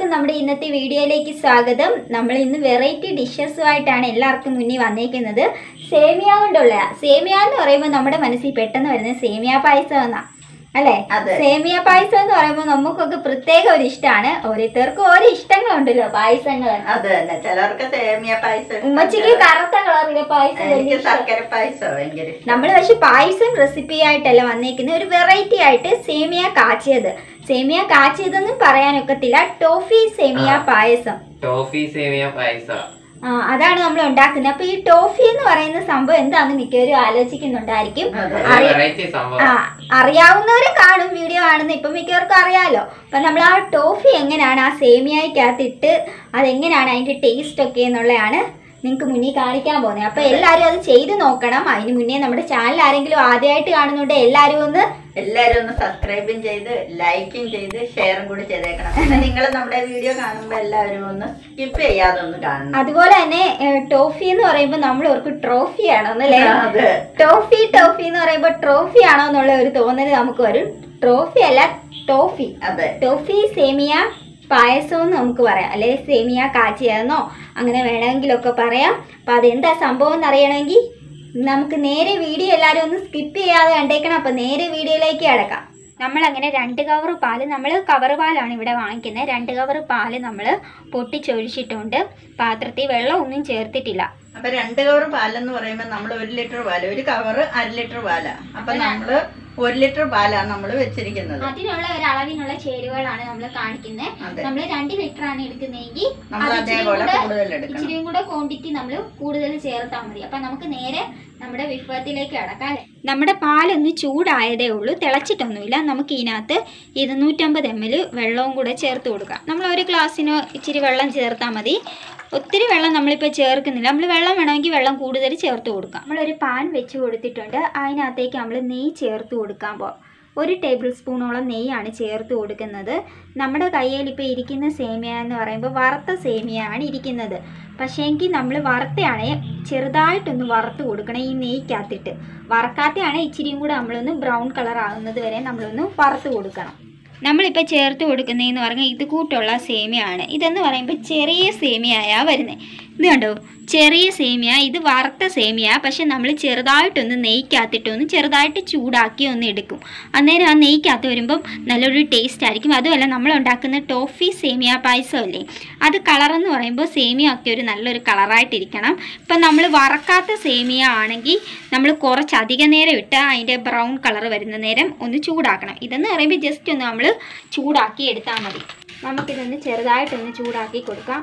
എല്ലാവർക്കും നമ്മുടെ ഇന്നത്തെ വീഡിയോയിലേക്ക് സ്വാഗതം നമ്മൾ ഇന്ന് വെറൈറ്റി ഡിഷസുമായിട്ടാണ് എല്ലാവർക്കും മുന്നിൽ വന്നേക്കുന്നത് സേമിയ കൊണ്ടുള്ള സേമിയ എന്ന് പറയുമ്പോൾ നമ്മുടെ മനസ്സിൽ പെട്ടെന്ന് വരുന്നത് സേമിയ പായസം എന്നാ അല്ലേ അതെ. സേമിയ പായസം എന്ന് പറയുമ്പോൾ നമുക്കൊക്കെ പ്രത്യേക ഒരു ഇഷ്ടമാണ് ഓരോരുത്തർക്കും ഓരോ ഇഷ്ടങ്ങളുണ്ടല്ലോ പായസങ്ങൾ അത് തന്നെ ചിലർക്ക് സേമിയ പായസം ഉമ്മച്ചിക്ക് കറുത്ത കളറിലെ പായസം വലിയ എനിക്ക് ഇഷ്ടം. ശർക്കര പായസം ഭയങ്കര ഇഷ്ടം. നമ്മൾ പക്ഷെ പായസം റെസിപ്പി ആയിട്ടല്ല വന്നേക്കുന്നത് ഒരു വെറൈറ്റി ആയിട്ട് സേമിയ കാച്ചിയത് സേമിയ കാച്ചിയതെന്നും പറയാനൊക്കത്തില്ല ടോഫി സേമിയ ആ. പായസം ടോഫി സേമിയ പായസം ആ, അതാണ് നമ്മൾ ഉണ്ടാക്കുന്നത് അപ്പൊ ഈ ടോഫി എന്ന് പറയുന്ന സംഭവം എന്താന്ന് മിക്കവരും ആലോചിക്കുന്നുണ്ടായിരിക്കും അതെ. അറിയ- വെറൈറ്റി സംഭവം ആ അറിയാവുന്നവരും കാണും വീഡിയോ കാണുന്ന ഇപ്പം മിക്കവർക്കും അറിയാലോ അപ്പം നമ്മൾ ആ ടോഫി എങ്ങനെയാണ് ആ സേമിയയ്ക്കകത്തിട്ട് അതെങ്ങനെയാണ് അതിൻ്റെ ടേസ്റ്റ് ഒക്കെ എന്നുള്ളതാണ് നിങ്ങൾക്ക് മുന്നിൽ കാണിക്കാൻ പോകുന്നത് അപ്പം എല്ലാവരും അത് ചെയ്ത് നോക്കണം അതിന് മുന്നേ നമ്മുടെ ചാനൽ ആരെങ്കിലും ആദ്യമായിട്ട് കാണുന്നുണ്ട് എല്ലാവരും ഒന്ന് എല്ലാരും ഒന്ന് സബ്സ്ക്രൈബും ചെയ്ത് ലൈക്കും ചെയ്ത് ഷെയറും കൂടി ചെയ്തേക്കണം പിന്നെ നിങ്ങൾ നമ്മുടെ വീഡിയോ കാണുമ്പോൾ എല്ലാവരും ഒന്ന് സ്കിപ്പ് ചെയ്യാതെ ഒന്ന് കാണണം അതുപോലെ തന്നെ ഏഹ്, ടോഫി എന്ന് പറയുമ്പോൾ നമ്മൾ ഓർക്ക് ട്രോഫി ആണോ എന്നല്ലേ അതെ ടോഫി ടോഫി എന്ന് പറയുമ്പോൾ ട്രോഫി ആണോ എന്നുള്ള ഒരു തോന്നൽ നമുക്ക് വരും ട്രോഫി അല്ല ടോഫി അതെ ടോഫി സേമിയ പായസം എന്ന് നമുക്ക് പറയാം അല്ലെ സേമിയ കാച്ചിയെന്നോ അങ്ങനെ വേണമെങ്കിലൊക്കെ പറയാം അപ്പം അതെന്താ സംഭവം എന്ന് അറിയണമെങ്കിൽ നമുക്ക് നേരെ വീഡിയോ എല്ലാവരും ഒന്ന് സ്കിപ്പ് ചെയ്യാതെ കണ്ടേക്കണം അപ്പം നേരെ വീഡിയോയിലേക്ക് കിടക്കാം നമ്മൾ അങ്ങനെ രണ്ട് കവർ പാല് നമ്മൾ കവർ പാലാണ് ഇവിടെ വാങ്ങിക്കുന്നത് രണ്ട് കവർ പാല് നമ്മൾ പൊട്ടിച്ചൊഴിച്ചിട്ടുണ്ട് പാത്രത്തിൽ വെള്ളം ഒന്നും ചേർത്തിട്ടില്ല അപ്പൊ രണ്ട് കവർ പാലെന്ന് പറയുമ്പോൾ നമ്മൾ ഒരു ലിറ്റർ പാല് ഒരു കവർ അര ലിറ്റർ പാലാ അപ്പൊ നമ്മള് ഒരു ലിറ്റർ പാലാണ് നമ്മൾ വെച്ചിരിക്കുന്നത് അതിനുള്ള ഒരു അളവിനുള്ള ചേരുവകളാണ് നമ്മൾ കാണിക്കുന്നത് അതെ നമ്മൾ രണ്ട് ലിറ്റർ ആണ് എടുക്കുന്നതെങ്കിൽ നമ്മൾ അത് ഇച്ചിരി അതേപോലെ കൂടെ കൂടുതൽ എടുക്കണം ഇച്ചിരിയും കൂടെ ക്വാണ്ടിറ്റി നമ്മൾ കൂടുതൽ ചേർത്താൽ മതി അപ്പം നമുക്ക് നേരെ നമ്മുടെ വിഭവത്തിലേക്ക് കടക്കാം അല്ലേ നമ്മുടെ പാലൊന്ന് ചൂടായതേ ഉള്ളൂ തിളച്ചിട്ടൊന്നുമില്ല നമുക്ക് ഇതിനകത്ത് ഇരുന്നൂറ്റമ്പത് എം എൽ വെള്ളവും കൂടെ ചേർത്ത് കൊടുക്കാം നമ്മൾ ഒരു ഗ്ലാസ്സിന് ഇച്ചിരി വെള്ളം ചേർത്താൽ മതി ഒത്തിരി വെള്ളം നമ്മളിപ്പോൾ ചേർക്കുന്നില്ല നമ്മൾ വെള്ളം വേണമെങ്കിൽ വെള്ളം കൂടുതൽ ചേർത്ത് കൊടുക്കാം നമ്മളൊരു പാൻ വെച്ച് കൊടുത്തിട്ടുണ്ട് അതിനകത്തേക്ക് നമ്മൾ നെയ്യ് ചേർത്ത് കൊടുക്കാൻ പോകാം ഒരു ടേബിൾ സ്പൂണോളം നെയ്യാണ് ചേർത്ത് കൊടുക്കുന്നത് നമ്മുടെ കയ്യിൽ ഇപ്പോൾ ഇരിക്കുന്ന സേമിയ എന്ന് പറയുമ്പോൾ വറുത്ത സേമിയയാണ് ഇരിക്കുന്നത് പക്ഷേ എങ്കിൽ നമ്മൾ വറുത്തയാണേ ചെറുതായിട്ടൊന്ന് വറുത്ത് കൊടുക്കണം ഈ നെയ്ക്കകത്തിട്ട് വറക്കാത്തയാണേ ഇച്ചിരിയും കൂടെ നമ്മളൊന്ന് ബ്രൗൺ കളർ ആകുന്നത് വരെ നമ്മളൊന്ന് വറുത്ത് കൊടുക്കണം നമ്മളിപ്പോൾ ചേർത്ത് കൊടുക്കുന്നതെന്ന് പറഞ്ഞാൽ ഇത് കൂട്ടുള്ള സേമിയാണ് ഇതെന്ന് പറയുമ്പോൾ ചെറിയ സേമിയയാ വരുന്നത് ഇത് കണ്ടോ ചെറിയ സേമിയ ഇത് വറുത്ത സേമിയ പക്ഷെ നമ്മൾ ചെറുതായിട്ടൊന്ന് നെയ്ക്കകത്തിട്ടൊന്ന് ചെറുതായിട്ട് ചൂടാക്കി ഒന്ന് എടുക്കും അന്നേരം ആ നെയ്ക്കകത്ത് വരുമ്പം നല്ലൊരു ടേസ്റ്റ് ആയിരിക്കും അതുമല്ല നമ്മൾ ഉണ്ടാക്കുന്ന ടോഫി സേമിയ പായസം അല്ലേ അത് കളറെന്ന് പറയുമ്പോൾ സേമിയ ഒക്കെ ഒരു നല്ലൊരു കളറായിട്ടിരിക്കണം ഇപ്പം നമ്മൾ വറക്കാത്ത സേമിയ ആണെങ്കിൽ നമ്മൾ കുറച്ച് അധിക നേരം ഇട്ട് അതിൻ്റെ ബ്രൗൺ കളർ വരുന്ന നേരം ഒന്ന് ചൂടാക്കണം ഇതെന്ന് പറയുമ്പോൾ ജസ്റ്റ് ഒന്ന് നമ്മൾ ചൂടാക്കി എടുത്താൽ മതി നമുക്കിതൊന്ന് ചെറുതായിട്ടൊന്ന് ചൂടാക്കി കൊടുക്കാം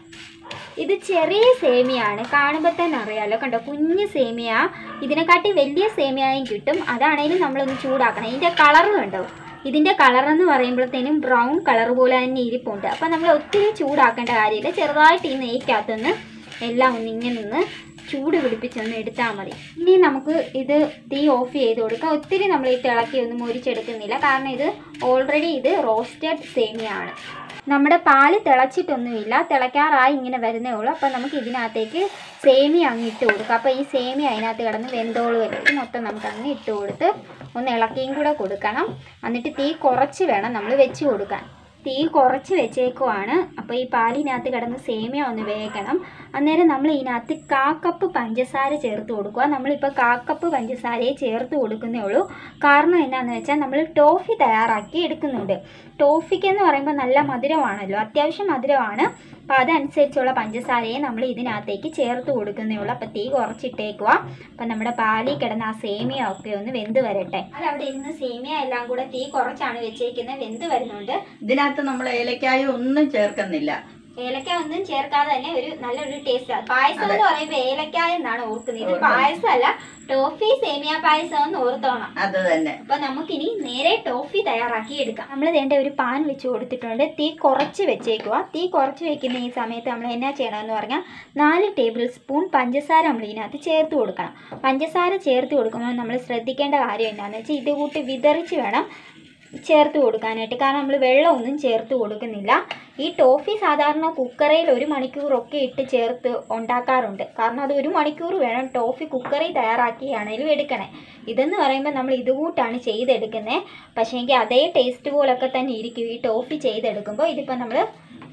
ഇത് ചെറിയ സേമിയാണ് കാണുമ്പോൾ തന്നെ അറിയാലോ കണ്ടോ കുഞ്ഞ് സേമിയ ഇതിനെക്കാട്ടി വലിയ സേമിയയും കിട്ടും അതാണേലും നമ്മളൊന്ന് ചൂടാക്കണം ഇതിൻ്റെ കളർ കണ്ടോ ഇതിൻ്റെ കളർ എന്ന് പറയുമ്പോഴത്തേനും ബ്രൗൺ കളർ പോലെ തന്നെ ഇരിപ്പുണ്ട് അപ്പം നമ്മൾ ഒത്തിരി ചൂടാക്കേണ്ട കാര്യമില്ല ചെറുതായിട്ട് ഈ നെയ്ക്കകത്തൊന്ന് എല്ലാം ഒന്ന് ഇങ്ങനെ ഒന്ന് ചൂട് പിടിപ്പിച്ചൊന്ന് എടുത്താൽ മതി ഇനി നമുക്ക് ഇത് തീ ഓഫ് ചെയ്ത് കൊടുക്കാം ഒത്തിരി നമ്മൾ ഈ തിളക്കി ഒന്നും മുരിച്ചെടുക്കുന്നില്ല കാരണം ഇത് ഓൾറെഡി ഇത് റോസ്റ്റഡ് സേമിയാണ് നമ്മുടെ പാല് തിളച്ചിട്ടൊന്നുമില്ല തിളയ്ക്കാറായി ഇങ്ങനെ വരുന്നേ ഉള്ളൂ അപ്പോൾ നമുക്ക് ഇതിനകത്തേക്ക് സേമിയ അങ്ങ് ഇട്ട് കൊടുക്കാം അപ്പോൾ ഈ സേമിയ അതിനകത്ത് കിടന്ന് വെന്തോള് വരും ഇത് മൊത്തം നമുക്ക് അങ്ങ് ഇട്ട് കൊടുത്ത് ഒന്ന് ഇളക്കിയും കൂടെ കൊടുക്കണം എന്നിട്ട് തീ കുറച്ച് വേണം നമ്മൾ വെച്ച് കൊടുക്കാൻ തീ കുറച്ച് വെച്ചേക്കുവാണ് അപ്പോൾ ഈ പാലിനകത്ത് കിടന്ന് സേമിയ ഒന്ന് വേകണം അന്നേരം നമ്മൾ ഇതിനകത്ത് കാ കപ്പ് പഞ്ചസാര ചേർത്ത് കൊടുക്കുക നമ്മളിപ്പോൾ കാ കപ്പ് പഞ്ചസാരയെ ചേർത്ത് കൊടുക്കുന്നേ ഉള്ളൂ കാരണം എന്നാന്ന് വെച്ചാൽ നമ്മൾ ടോഫി തയ്യാറാക്കി എടുക്കുന്നുണ്ട് ടോഫിക്ക് എന്ന് പറയുമ്പോൾ നല്ല മധുരമാണല്ലോ അത്യാവശ്യം മധുരമാണ് അപ്പോൾ അതനുസരിച്ചുള്ള പഞ്ചസാരയെ നമ്മൾ ഇതിനകത്തേക്ക് ചേർത്ത് കൊടുക്കുന്നേ ഉള്ളൂ അപ്പോൾ തീ കുറച്ചിട്ടേക്കുക അപ്പം നമ്മുടെ പാലിൽ കിടന്ന ആ സേമിയ ഒക്കെ ഒന്ന് വെന്ത് വരട്ടെ അത് അവിടെ ഇരുന്ന് സേമിയ എല്ലാം കൂടെ തീ കുറച്ചാണ് വെച്ചേക്കുന്നത് വെന്ത് വരുന്നുണ്ട് ഇതിനകത്ത് നമ്മൾ ഏലക്കായ ഒന്നും ചേർക്കുന്നില്ല ഏലക്ക ഒന്നും ചേർക്കാതെ തന്നെ ഒരു നല്ലൊരു ടേസ്റ്റ് പായസം അതെ. എന്ന് പറയുമ്പോൾ ഏലക്കായ എന്നാണ് ഓർക്കുന്നത് ഇത് ഓർക്കുന്നത്. പായസമല്ല ടോഫി സേമിയ പായസം എന്ന് ഓർത്തോണം അത് തന്നെ അപ്പൊ നമുക്കിനി നേരെ ടോഫി തയ്യാറാക്കി എടുക്കാം നമ്മൾ വേണ്ട ഒരു പാൻ വെച്ച് കൊടുത്തിട്ടുണ്ട് തീ കുറച്ച് വെച്ചേക്കുക തീ കുറച്ച് വെക്കുന്ന ഈ സമയത്ത് നമ്മൾ എന്നാ ചെയ്യണമെന്ന് പറഞ്ഞാൽ നാല് ടേബിൾ സ്പൂൺ പഞ്ചസാര നമ്മൾ ഇതിനകത്ത് ചേർത്ത് കൊടുക്കണം പഞ്ചസാര ചേർത്ത് കൊടുക്കുമ്പോൾ നമ്മൾ ശ്രദ്ധിക്കേണ്ട കാര്യം എന്താണെന്ന് വെച്ചാൽ ഇത് കൂട്ടി വിതറിച്ച് വേണം ചേർത്ത് കൊടുക്കാനായിട്ട് കാരണം നമ്മൾ വെള്ളമൊന്നും ചേർത്ത് കൊടുക്കുന്നില്ല ഈ ടോഫി സാധാരണ കുക്കറിൽ ഒരു മണിക്കൂറൊക്കെ ഇട്ട് ചേർത്ത് ഉണ്ടാക്കാറുണ്ട് കാരണം അത് ഒരു മണിക്കൂർ വേണം ടോഫി കുക്കറിൽ തയ്യാറാക്കിയാണേലും എടുക്കണേ ഇതെന്ന് പറയുമ്പോൾ നമ്മൾ ഇതുകൂട്ടാണ് ചെയ്തെടുക്കുന്നത് പക്ഷേ എങ്കിൽ അതേ ടേസ്റ്റ് പോലൊക്കെ തന്നെ ഇരിക്കും ഈ ടോഫി ചെയ്തെടുക്കുമ്പോൾ ഇതിപ്പോൾ നമ്മൾ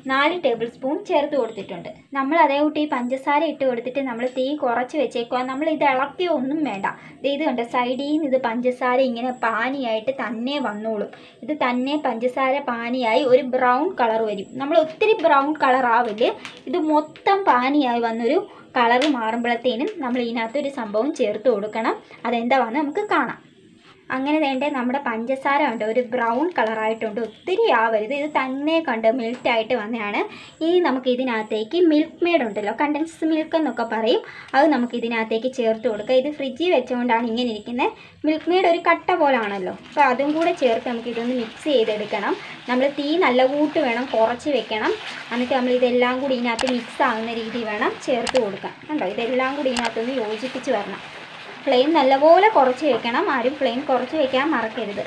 നാല് ടേബിൾ സ്പൂൺ ചേർത്ത് കൊടുത്തിട്ടുണ്ട് നമ്മൾ അതേ കൂട്ടി ഈ പഞ്ചസാര ഇട്ട് കൊടുത്തിട്ട് നമ്മൾ തീ കുറച്ച് വെച്ചേക്കുക നമ്മൾ ഇത് ഇളക്കിയോ ഒന്നും വേണ്ട ദേ ഇത് കണ്ട സൈഡിൽ നിന്ന് ഇത് പഞ്ചസാര ഇങ്ങനെ പാനിയായിട്ട് തന്നെ വന്നോളും ഇത് തന്നെ പഞ്ചസാര പാനിയായി ഒരു ബ്രൗൺ കളർ വരും നമ്മൾ ഒത്തിരി ബ്രൗൺ കളർ ആവില്ല ഇത് മൊത്തം പാനിയായി വന്നൊരു കളറ് മാറുമ്പോഴത്തേനും നമ്മൾ ഇതിനകത്ത് ഒരു സംഭവം ചേർത്ത് കൊടുക്കണം അതെന്താണെന്ന് നമുക്ക് കാണാം അങ്ങനെ വേണ്ടേ നമ്മുടെ പഞ്ചസാര ഉണ്ട് ഒരു ബ്രൗൺ കളറായിട്ടുണ്ട് ഒത്തിരി ആവരുത് ഇത് തന്നെ കണ്ട് മെൽറ്റായിട്ട് വന്നതാണ് ഇനി നമുക്ക് ഇതിനകത്തേക്ക് മിൽക്ക് മെയ്ഡ് ഉണ്ടല്ലോ കണ്ടൻസ് മിൽക്ക് എന്നൊക്കെ പറയും അത് നമുക്ക് ഇതിനകത്തേക്ക് ചേർത്ത് കൊടുക്കുക ഇത് ഫ്രിഡ്ജിൽ വെച്ചുകൊണ്ടാണ് ഇങ്ങനെ ഇരിക്കുന്നത് മിൽക്ക് മെയ്ഡ് ഒരു കട്ട പോലാണല്ലോ അപ്പോൾ അതും കൂടെ ചേർത്ത് നമുക്ക് ഇതൊന്ന് മിക്സ് ചെയ്തെടുക്കണം നമ്മൾ തീ നല്ല കൂട്ട് വേണം കുറച്ച് വെക്കണം എന്നിട്ട് നമ്മൾ ഇതെല്ലാം കൂടി ഇതിനകത്ത് മിക്സ് ആകുന്ന രീതി വേണം ചേർത്ത് കൊടുക്കാൻ കണ്ടോ ഇതെല്ലാം കൂടി ഇതിനകത്തൊന്ന് യോജിപ്പിച്ച് വരണം ഫ്ലെയിം നല്ലപോലെ കുറച്ച് വെക്കണം ആരും ഫ്ലെയിം കുറച്ച് വെക്കാൻ മറക്കരുത്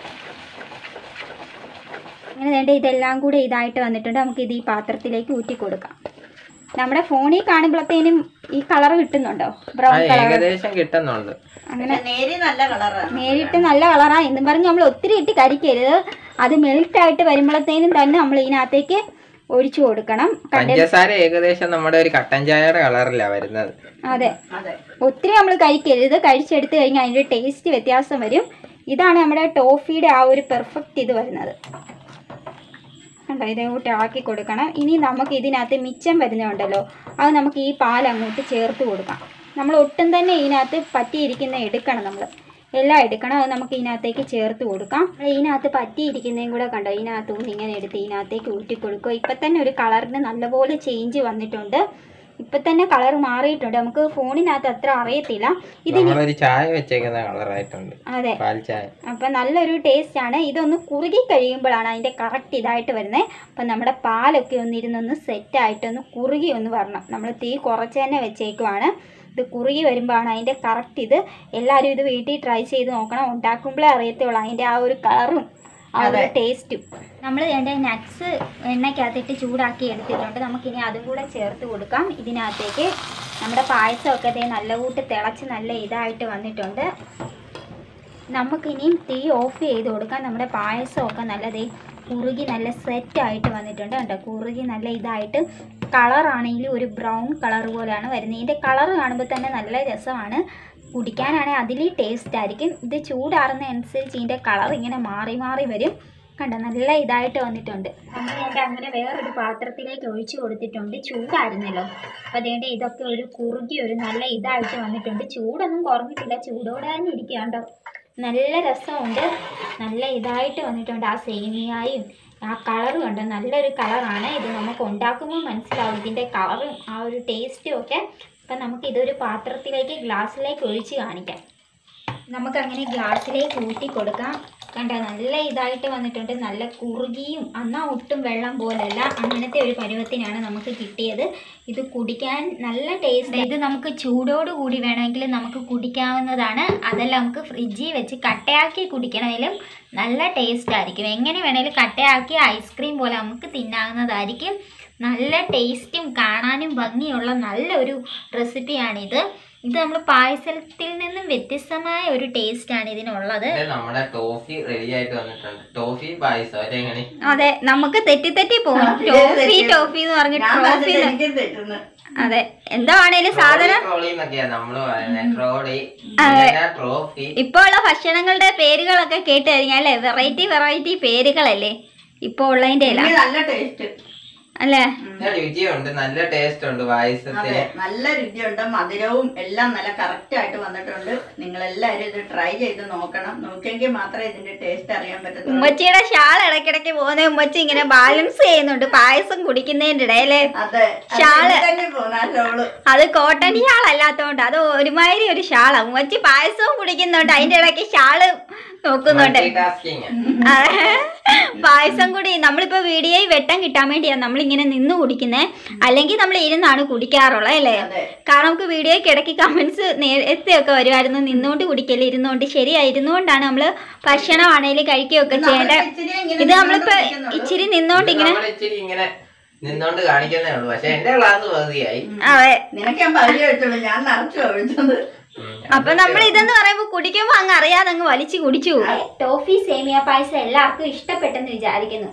അങ്ങനെ വേണ്ട ഇതെല്ലാം കൂടി ഇതായിട്ട് വന്നിട്ടുണ്ട് നമുക്ക് ഇത് ഈ പാത്രത്തിലേക്ക് ഊറ്റി കൊടുക്കാം നമ്മുടെ ഫോണിൽ കാണുമ്പോഴത്തേനും ഈ കളർ കിട്ടുന്നുണ്ടോ ആ ബ്രൗൺ കളർ ഏകദേശം കിട്ടുന്നുണ്ട് അങ്ങനെ നേരി നല്ല കളറാണ് നേരിട്ട് നല്ല കളറാ എന്നും പറഞ്ഞ് നമ്മൾ ഒത്തിരി ഇട്ട് കരിക്കരുത് അത് മെൽറ്റായിട്ട് വരുമ്പോഴത്തേനും തന്നെ നമ്മൾ ഇതിനകത്തേക്ക് ഒഴിച്ചു കൊടുക്കണം കണ്ടേ പഞ്ചസാര ഏകദേശം നമ്മുടെ ഒരു കട്ടൻ ചായയുടെ കളറിലാണ് വരുന്നത് അതെ അതെ ഒത്തിരി നമ്മൾ കഴിക്കരുത് കഴിച്ചെടുത്ത് കഴിഞ്ഞാൽ അതിൻ്റെ ടേസ്റ്റ് വ്യത്യാസം വരും ഇതാണ് നമ്മുടെ ടോഫിയുടെ ആ ഒരു പെർഫെക്റ്റ് ഇത് വരുന്നത് കണ്ടോ ഇതേ കൂട്ടി ആക്കി കൊടുക്കണം ഇനി നമുക്ക് ഇതിനകത്ത് മിച്ചം വരുന്നുണ്ടല്ലോ അത് നമുക്ക് ഈ പാൽ അങ്ങോട്ട് ചേർത്ത് കൊടുക്കാം നമ്മൾ ഒട്ടും തന്നെ ഇതിനകത്ത് പറ്റിയിരിക്കുന്ന എടുക്കണം നമ്മൾ എല്ലാം എടുക്കണം അത് നമുക്ക് ഇതിനകത്തേക്ക് ചേർത്ത് കൊടുക്കാം നമ്മൾ ഇതിനകത്ത് പറ്റിയിരിക്കുന്നതും കൂടെ കണ്ടോ ഇതിനകത്ത് നിന്ന് ഇങ്ങനെ എടുത്ത് ഇതിനകത്തേക്ക് ഊറ്റി കൊടുക്കുക ഇപ്പം തന്നെ ഒരു കളറിന് നല്ലപോലെ ചേഞ്ച് വന്നിട്ടുണ്ട് ഇപ്പം തന്നെ കളർ മാറിയിട്ടുണ്ട് നമുക്ക് ഫോണിനകത്ത് അത്ര അറിയത്തില്ല ഇത് നമ്മളൊരു ചായ വെച്ചേക്കുന്ന കളറായിട്ടുണ്ട് അതെ പാൽ ചായ അപ്പം നല്ലൊരു ടേസ്റ്റ് ആണ് ഇതൊന്ന് കുറുകി കഴിയുമ്പോഴാണ് അതിൻ്റെ കറക്റ്റ് ഇതായിട്ട് വരുന്നത് അപ്പം നമ്മുടെ പാലൊക്കെ ഒന്ന് ഇരുന്നൊന്ന് സെറ്റായിട്ട് ഒന്ന് കുറുകി ഒന്ന് വരണം നമ്മൾ തീ കുറച്ച് തന്നെ വെച്ചേക്കുവാണ് ഇത് കുറുകി വരുമ്പോഴാണ് അതിൻ്റെ കറക്റ്റ് ഇത് എല്ലാവരും ഇത് വീട്ടിൽ ട്രൈ ചെയ്ത് നോക്കണം ഉണ്ടാക്കുമ്പോഴേ അറിയത്തുള്ളൂ അതിൻ്റെ ആ ഒരു കളറും ആ ഒരു ടേസ്റ്റും നമ്മൾ വേണ്ട നട്ട്സ് എണ്ണയ്ക്കകത്തിട്ട് ചൂടാക്കി എടുത്തിട്ടുണ്ട് നമുക്കിനി അതും കൂടെ ചേർത്ത് കൊടുക്കാം ഇതിനകത്തേക്ക് നമ്മുടെ പായസമൊക്കെ ദേ നല്ല കൂട്ട് തിളച്ച് നല്ല ഇതായിട്ട് വന്നിട്ടുണ്ട് നമുക്കിനിയും തീ ഓഫ് ചെയ്ത് കൊടുക്കാം നമ്മുടെ പായസമൊക്കെ നല്ലതേ കുറുകി നല്ല സെറ്റായിട്ട് വന്നിട്ടുണ്ട് കണ്ടോ കുറുകി നല്ല ഇതായിട്ട് കളറാണെങ്കിൽ ഒരു ബ്രൗൺ കളർ പോലെയാണ് വരുന്നത് ഇതിൻ്റെ കളർ കാണുമ്പോൾ തന്നെ നല്ല രസമാണ് കുടിക്കാനാണെങ്കിൽ അതിൽ ടേസ്റ്റ് ആയിരിക്കും ഇത് ചൂടാറുന്ന അനുസരിച്ച് ഇതിൻ്റെ കളർ ഇങ്ങനെ മാറി മാറി വരും കണ്ടോ നല്ല ഇതായിട്ട് വന്നിട്ടുണ്ട് നമ്മൾ വേണ്ട അങ്ങനെ വേറൊരു പാത്രത്തിലേക്ക് ഒഴിച്ചു കൊടുത്തിട്ടുണ്ട് ചൂടായിരുന്നല്ലോ അപ്പോൾ അതേണ്ട ഇതൊക്കെ ഒരു കുറുകി ഒരു നല്ല ഇതായിട്ട് വന്നിട്ടുണ്ട് ചൂടൊന്നും കുറഞ്ഞിട്ടില്ല ചൂടോടെ തന്നെ ഇരിക്കുകയുണ്ടോ നല്ല രസമുണ്ട് നല്ല ഇതായിട്ട് വന്നിട്ടുണ്ട് ആ സേമിയായും ആ കളർ കണ്ടോ നല്ലൊരു കളറാണ് ഇത് നമുക്ക് ഉണ്ടാക്കുമ്പോൾ മനസ്സിലാവും ഇതിൻ്റെ കളറും ആ ഒരു ടേസ്റ്റും ഒക്കെ അപ്പം നമുക്ക് ഇതൊരു പാത്രത്തിലേക്ക് ഗ്ലാസ്സിലേക്ക് ഒഴിച്ച് കാണിക്കാം നമുക്കങ്ങനെ ഗ്ലാസ്സിലേക്ക് ഊറ്റി കൊടുക്കാം കണ്ടോ നല്ല ഇതായിട്ട് വന്നിട്ടുണ്ട് നല്ല കുറുകിയും എന്നാ ഒട്ടും വെള്ളം പോലല്ല അങ്ങനത്തെ ഒരു പരുവത്തിനാണ് നമുക്ക് കിട്ടിയത് ഇത് കുടിക്കാൻ നല്ല ടേസ്റ്റ് ഇത് നമുക്ക് ചൂടോട് കൂടി വേണമെങ്കിൽ നമുക്ക് കുടിക്കാവുന്നതാണ് അതല്ല നമുക്ക് ഫ്രിഡ്ജിൽ വെച്ച് കട്ടയാക്കി കുടിക്കണമെങ്കിലും നല്ല ടേസ്റ്റ് ആയിരിക്കും എങ്ങനെ വേണേലും കട്ടയാക്കി ഐസ്ക്രീം പോലെ നമുക്ക് തിന്നാവുന്നതായിരിക്കും നല്ല ടേസ്റ്റും കാണാനും ഭംഗിയുള്ള നല്ലൊരു റെസിപ്പിയാണിത് ഇത് നമ്മൾ പായസത്തിൽ നിന്നും വ്യത്യസ്തമായ ഒരു ടേസ്റ്റാണ് ഇതിനുള്ളത് ഇത് നമ്മുടെ ടോഫി റെഡി ആയിട്ട് വന്നിട്ടുണ്ട് ടോഫി പായസം അതെങ്ങനെ അതെ നമുക്ക് തെറ്റി തെറ്റി പോകും ടോഫി ടോഫി എന്ന് പറഞ്ഞിട്ട് ഞാൻ ട്രോഫി പറഞ്ഞത് എനിക്കും തെറ്റുന്നു അതെ എന്താണേലും സാധനം ട്രോളി എന്നൊക്കെയാ നമ്മള് പറയുന്നത് ട്രോളി അതെ. പിന്നെ ട്രോഫി ഇപ്പോൾ ഉള്ള ഭക്ഷണങ്ങളുടെ പേരുകളൊക്കെ കേട്ട് കഴിഞ്ഞാൽ അല്ലേ വെറൈറ്റി വെറൈറ്റി പേരുകളല്ലേ ഇപ്പോൾ ഉള്ളതിൻ്റെ എല്ലാം എനിക്ക് നല്ല ടേസ്റ്റ് അല്ലേ നല്ല രുചിയുണ്ട് നല്ല ടേസ്റ്റ് ഉണ്ട് പായസത്തിന് അതെ നല്ല രുചിയുണ്ട് മധുരവും എല്ലാം നല്ല കറക്റ്റ് ആയിട്ട് വന്നിട്ടുണ്ട് നിങ്ങൾ എല്ലാവരും ഇത് ട്രൈ ചെയ്ത് നോക്കണം നോക്കിയെങ്കിൽ മാത്രമേ ഇതിന്റെ ടേസ്റ്റ് അറിയാൻ പറ്റത്തുള്ളൂ ഉമ്മച്ചിയുടെ ഷാൾ ഇടയ്ക്കിടയ്ക്ക് പോകുന്ന ഉമ്മച്ചി ഇങ്ങനെ ബാലൻസ് ചെയ്യുന്നുണ്ട് പായസം കുടിക്കുന്നതിൻ്റെ ഇടയില് അതെ ഷാള്. തന്നെ പോന്നാലോള് അത് കോട്ടൺ ഷാൾ അല്ലാത്തതുകൊണ്ട് അത് ഒരുമാതിരി ഒരു ഷാളാ ഉമ്മച്ചി പായസവും കുടിക്കുന്നുണ്ട് അതിൻ്റെ ഇടയ്ക്ക് ഷാള് നോക്കുന്നുണ്ട് ടാസ്കിങ് ആ, പായസം കൂടി നമ്മളിപ്പോ വീഡിയോയിൽ വെട്ടം കിട്ടാൻ വേണ്ടിയാ നമ്മളിങ്ങനെ നിന്ന് കുടിക്കുന്നത് അല്ലെങ്കിൽ നമ്മൾ ഇരുന്നാണ് കുടിക്കാറുള്ളത് അല്ലേ അതെ കാരണം നമുക്ക് വീഡിയോയ്ക്ക് ഇടയ്ക്ക് കമന്റ്സ് നേരത്തെ ഒക്കെ വരുമായിരുന്നു നിന്നുകൊണ്ട് കുടിക്കല് ഇരുന്നുകൊണ്ട് ശരിയാ ഇരുന്നുകൊണ്ടാണ് നമ്മൾ ഭക്ഷണമാണേലും കഴിക്കുകയൊക്കെ ചെയ്യേണ്ടത് ഇച്ചിരി ഇങ്ങനെ ഇത് നമ്മളിപ്പോ നിന്നുകൊണ്ട് ഇച്ചിരി നിന്നോണ്ട് ഇങ്ങനെ നമ്മൾ ഇച്ചിരി ഇങ്ങനെ നിന്നോണ്ട് കാണിക്കുന്നേ ഉള്ളൂ പക്ഷെ എന്റെ ക്ലാസ് പകുതിയായി അതെ നിനക്ക് ഞാൻ പകുതി ഒഴിച്ചുള്ളൂ ഞാൻ നിറച്ചു ഒഴിച്ചത് ഉം. അപ്പൊ നമ്മൾ ഇതെന്ന് പറയുമ്പോൾ കുടിക്കുമ്പോൾ അങ്ങ് അറിയാതെ അങ്ങ് വലിച്ചു കുടിച്ചു ടോഫി സേമിയ പായസം എല്ലാവർക്കും ഇഷ്ടപ്പെട്ടെന്ന് വിചാരിക്കുന്നു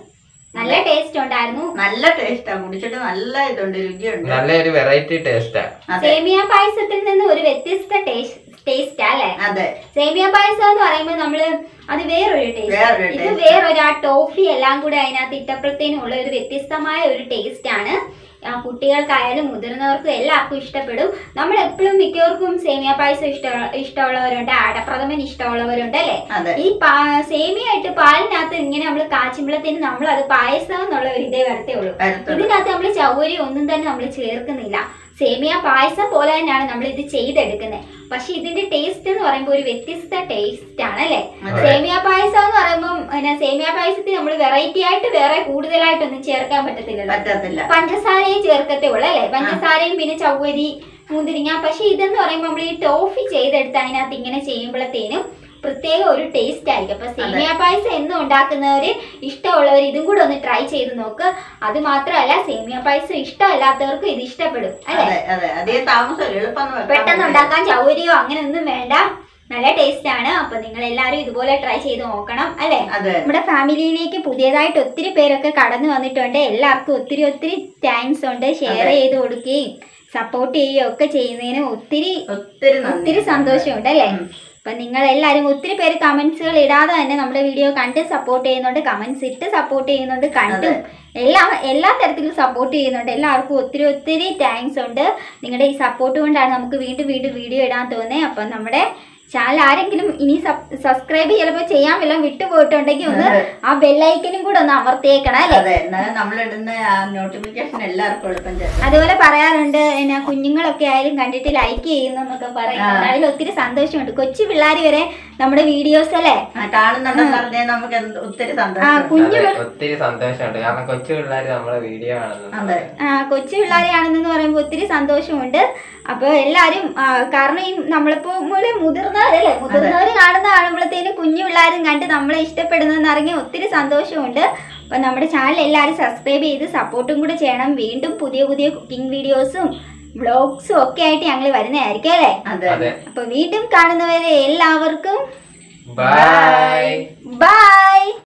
നല്ല ടേസ്റ്റ് ഉണ്ടായിരുന്നു നല്ല ടേസ്റ്റാ കുടിച്ചിട്ട് നല്ല ഇതുണ്ട് രുചിയുണ്ട് നല്ലൊരു വെറൈറ്റി ടേസ്റ്റാ അതെ സേമിയ പായസത്തിൽ നിന്ന് ഒരു വ്യത്യസ്ത ടേസ്റ്റ് അല്ലേ അതെ സേമിയ പായസം എന്ന് പറയുമ്പോൾ നമ്മള് അത് വേറൊരു വേറൊരു ടേസ്റ്റ് ഇത് taste. വേറൊരു ആ ടോഫി എല്ലാം കൂടെ അതിനകത്ത് ഇട്ടപ്പോഴത്തേനും ഉള്ള ഒരു വ്യത്യസ്തമായ ഒരു ടേസ്റ്റ് ആണ് ആ, കുട്ടികൾക്കായാലും മുതിർന്നവർക്കും എല്ലാവർക്കും ഇഷ്ടപ്പെടും നമ്മൾ എപ്പോഴും മിക്കവർക്കും സേമിയ പായസം ഇഷ്ട ഇഷ്ടമുള്ളവരുണ്ട് അടപ്രഥമൻ ഇഷ്ടമുള്ളവരുണ്ട് അല്ലേ അതെ ഈ പാ സേമിയായിട്ട് പാലിനകത്ത് ഇങ്ങനെ നമ്മൾ കാച്ചുമ്പളത്തേന് നമ്മൾ അത് പായസം എന്നുള്ള ഒരു ഇതേ വരത്തേ ഉള്ളൂ വരത്തുള്ളൂ ഇതിനകത്ത് നമ്മൾ ചൗരി ഒന്നും തന്നെ നമ്മൾ ചേർക്കുന്നില്ല സേമിയ പായസം പോലെ തന്നെയാണ് നമ്മൾ ഇത് ചെയ്തെടുക്കുന്നത് പക്ഷെ ഇതിന്റെ ടേസ്റ്റ് എന്ന് പറയുമ്പോൾ ഒരു വ്യത്യസ്ത ടേസ്റ്റ് ആണ് അല്ലേ അതെ. സേമിയ പായസം എന്ന് പറയുമ്പോൾ പിന്നെ സേമിയ പായസത്തിൽ നമ്മൾ വെറൈറ്റി ആയിട്ട് വേറെ കൂടുതലായിട്ടൊന്നും ചേർക്കാൻ പറ്റത്തില്ലല്ലോ പറ്റത്തില്ല പഞ്ചസാരയെ ചേർക്കത്തേ ഉള്ളൂ അല്ലേ പഞ്ചസാരയും പിന്നെ ചവ്വരി മുന്തിരിങ്ങ പക്ഷെ ഇതെന്ന് പറയുമ്പോൾ നമ്മൾ ഈ ടോഫി ചെയ്തെടുത്ത് അതിനകത്ത് ഇങ്ങനെ ചെയ്യുമ്പോഴത്തേനും പ്രത്യേക ഒരു ടേസ്റ്റ് ആയിരിക്കും അപ്പൊ സേമിയ പായസം എന്നും ഉണ്ടാക്കുന്നവര് ഇഷ്ടമുള്ളവർ ഇതും കൂടെ ഒന്ന് ട്രൈ ചെയ്ത് നോക്ക് അത് മാത്രമല്ല സേമിയ പായസം ഇഷ്ടമല്ലാത്തവർക്കും ഇത് ഇഷ്ടപ്പെടും അല്ലെ അതെ അതെ അധികം താമസം എളുപ്പം ഒന്ന് വെക്കാൻ പെട്ടെന്ന് പറ്റും. ഉണ്ടാക്കാൻ ചൗരിയോ അങ്ങനെ ഒന്നും വേണ്ട നല്ല ടേസ്റ്റ് ആണ് അപ്പൊ നിങ്ങൾ എല്ലാവരും ഇതുപോലെ ട്രൈ ചെയ്ത് നോക്കണം അല്ലെ അതെ നമ്മുടെ ഫാമിലിയിലേക്ക് പുതിയതായിട്ട് ഒത്തിരി പേരൊക്കെ കടന്നു വന്നിട്ടുണ്ട് എല്ലാവർക്കും ഒത്തിരി ഒത്തിരി താങ്ക്സ് ഉണ്ട് ഷെയർ അതെ. ചെയ്ത് കൊടുക്കുകയും സപ്പോർട്ട് ചെയ്യുകയും ഒക്കെ ചെയ്യുന്നതിന് ഒത്തിരി ഒത്തിരി നന്ദി ഒത്തിരി സന്തോഷമുണ്ട് അല്ലേ ഉം. അപ്പൊ നിങ്ങൾ എല്ലാവരും ഒത്തിരി പേര് കമന്റ്സുകൾ ഇടാതെ തന്നെ നമ്മുടെ വീഡിയോ കണ്ട് സപ്പോർട്ട് ചെയ്യുന്നുണ്ട് കമന്റ്സ് ഇട്ട് സപ്പോർട്ട് ചെയ്യുന്നുണ്ട് കണ്ടും എല്ലാ എല്ലാ തരത്തിലും സപ്പോർട്ട് ചെയ്യുന്നുണ്ട് എല്ലാവർക്കും ഒത്തിരി ഒത്തിരി താങ്ക്സ് ഉണ്ട് നിങ്ങളുടെ ഈ സപ്പോർട്ട് കൊണ്ടാണ് നമുക്ക് വീണ്ടും വീണ്ടും വീഡിയോ ഇടാൻ തോന്നുന്നത് അപ്പം നമ്മുടെ ചാനൽ ആരെങ്കിലും ഇനി സബ്സ്ക്രൈബ് ചിലപ്പോൾ ചെയ്യാൻ വല്ലതും വിട്ടുപോയിട്ടുണ്ടെങ്കിൽ ഒന്ന് അതെ. ആ ബെല്ലൈക്കനും കൂടെ ഒന്ന് അമർത്തിയേക്കണം അല്ലേ അതെ എന്നാലും നമ്മളിടുന്ന ആ നോട്ടിഫിക്കേഷൻ എല്ലാവർക്കും എളുപ്പം ചേർത്ത് അതുപോലെ പറയാറുണ്ട് എന്നാ കുഞ്ഞുങ്ങളൊക്കെ ആയാലും കണ്ടിട്ട് ലൈക്ക് ചെയ്യുന്നു എന്നൊക്കെ പറയുന്നുണ്ട് ആ. അതിൽ ഒത്തിരി സന്തോഷമുണ്ട് കൊച്ചു പിള്ളേർ വരെ നമ്മുടെ വീഡിയോസ് അല്ലേ ആ, കാണുന്നുണ്ടെന്ന് പറഞ്ഞാൽ നമുക്ക് എന്ത് ഒത്തിരി ആ സന്തോഷം കുഞ്ഞു അതെ, ഒത്തിരി സന്തോഷമുണ്ട് കാരണം കൊച്ചു പിള്ളേര് നമ്മളെ വീഡിയോ കാണുന്നുണ്ട് അതെ ആ, കൊച്ചു പിള്ളേരെയാണെന്ന് പറയുമ്പോൾ ഒത്തിരി സന്തോഷമുണ്ട് അപ്പോൾ എല്ലാവരും ആ, കാരണം ഈ നമ്മളിപ്പോൾ മൂലം മുതിർന്നവരല്ലേ മുതിർന്നവർ കാണുന്ന കാണുമ്പോഴത്തേനും കുഞ്ഞു പിള്ളേരും കണ്ട് നമ്മളെ ഇഷ്ടപ്പെടുന്നതെന്ന് അറിഞ്ഞ് ഒത്തിരി സന്തോഷമുണ്ട് അപ്പം നമ്മുടെ ചാനൽ എല്ലാവരും സബ്സ്ക്രൈബ് ചെയ്ത് സപ്പോർട്ടും കൂടെ ചെയ്യണം വീണ്ടും പുതിയ പുതിയ കുക്കിംഗ് വീഡിയോസും വ്ളോഗ്സും ഒക്കെ ആയിട്ട് ഞങ്ങൾ വരുന്നതായിരിക്കും അല്ലേ അതെ അതെ അപ്പോൾ വീണ്ടും കാണുന്നവരെ എല്ലാവർക്കും ബൈ ബൈ